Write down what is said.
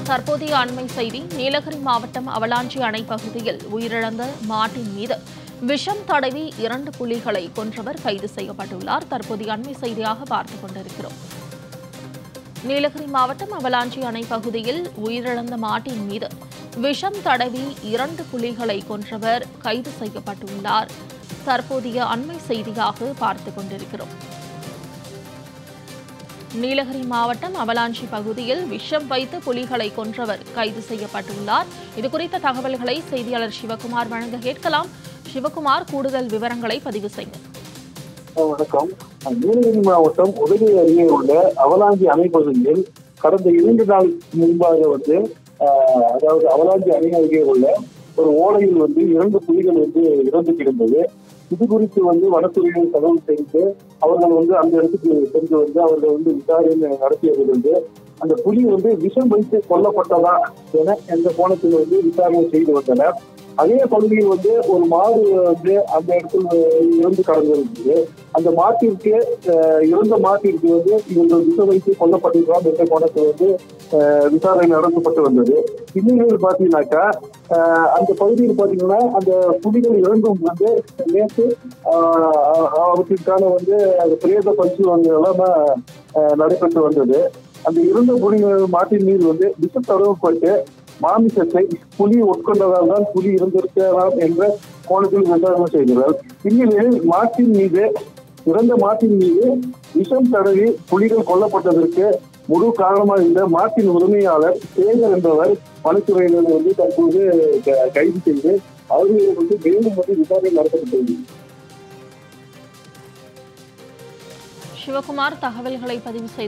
தற்போதைய அண்மை செய்தி நீலகிரி மாவட்டம் அவலாஞ்சி அணை பகுதியில் உயிரிழந்த மாட்டின் மீது விஷம் தடவி இரண்டு புலிகளை கொன்றவர் கைது செய்யப்பட்டுள்ளார் தற்போதைய அண்மை செய்தியாக பார்த்துக் கொண்டிருக்கிறோம் நீலகிரி மாவட்டம் அவலாஞ்சி அணை பகுதியில் உயிரிழந்த மாட்டின் மீது விஷம் தடவி இரண்டு புலிகளை கொன்றவர் கைது செய்யப்பட்டுள்ளார் தற்போதைய அண்மை செய்தியாக பார்த்துக் கொண்டிருக்கிறோம் நீலகிரி மாவட்டம் அவலாஞ்சி பகுதியில் விஷம் வைத்து புலிகளை கொன்றவர் கைது செய்யப்பட்டுள்ளார் இது குறித்த தகவல்களை செய்தியாளர் சிவகுமார் வழங்க கேட்கலாம் சிவகுமார் கூடுதல் விவரங்களை பதிவு செய்யுங்க வணக்கம் நீலகிரி மாவட்டம் உதகை அருகே உள்ள அவலாஞ்சி அணை பகுதியில் கடந்த இரண்டு நாள் முன்பாக வந்து ஆஹ், அதாவது அவலாஞ்சி அணை அருகே உள்ள ஒரு ஓடையில் வந்து இரண்டு புலிகள் வந்து இறந்து கிடந்தது இது குறித்து வந்து வனத்துறையில் தகவல் தெரிந்து அவர்கள் வந்து அந்த இடத்துக்கு சென்று வந்து அவர்கள் வந்து விசாரணை நடத்தியது வந்து அந்த புலி வந்து விஷம் வைத்து கொல்லப்பட்டதா என எந்த கோணத்தில் வந்து விசாரணை செய்து வந்தனர் அதே பகுதியில் வந்து ஒரு மாடு வந்து அந்த இடத்துல இறந்து கடந்திருந்தது அந்த மாட்டிற்கு அஹ், இறந்த மாட்டிற்கு வந்து இவர்கள் விஷம் வைத்து கொல்லப்பட்டிருக்கலாம் என்ற கோணத்தில் வந்து அஹ், விசாரணை நடத்தப்பட்டு வந்தது இந்நிலையில் பாத்தீங்கன்னாக்கா அஹ், அந்த பகுதியில் பாத்தீங்கன்னா அந்த புலிகள் இறந்தும் வந்து நேற்று அஹ், அவற்றிற்கான வந்து அந்த பிரேத பரிசோதனை எல்லாமே அஹ், நடைபெற்று வந்தது அந்த இறந்த புலிகள் மாட்டின் மீது வந்து விஷம் தடவப்பட்டு மாமிசத்தை புலி உட்கொண்டதால் தான் புலி இருந்திருக்கலாம் என்ற கோணத்தில் விசாரணை செய்கிறார் இந்நிலையில் மாட்டின் மீது இறந்த மாட்டின் மீது விஷம் தடவி புலிகள் கொல்லப்பட்டதற்கு முழு காரணமாக இருந்த மாட்டின் உரிமையாளர் சேகர் என்பவர் வனத்துறையினர் வந்து தற்போது க- கைது செய்து அவர்களுக்கு வந்து மேலும் வந்து விசாரணை நடத்தப்பட்டது சிவகுமார் தகவல்களை பதிவு செய்து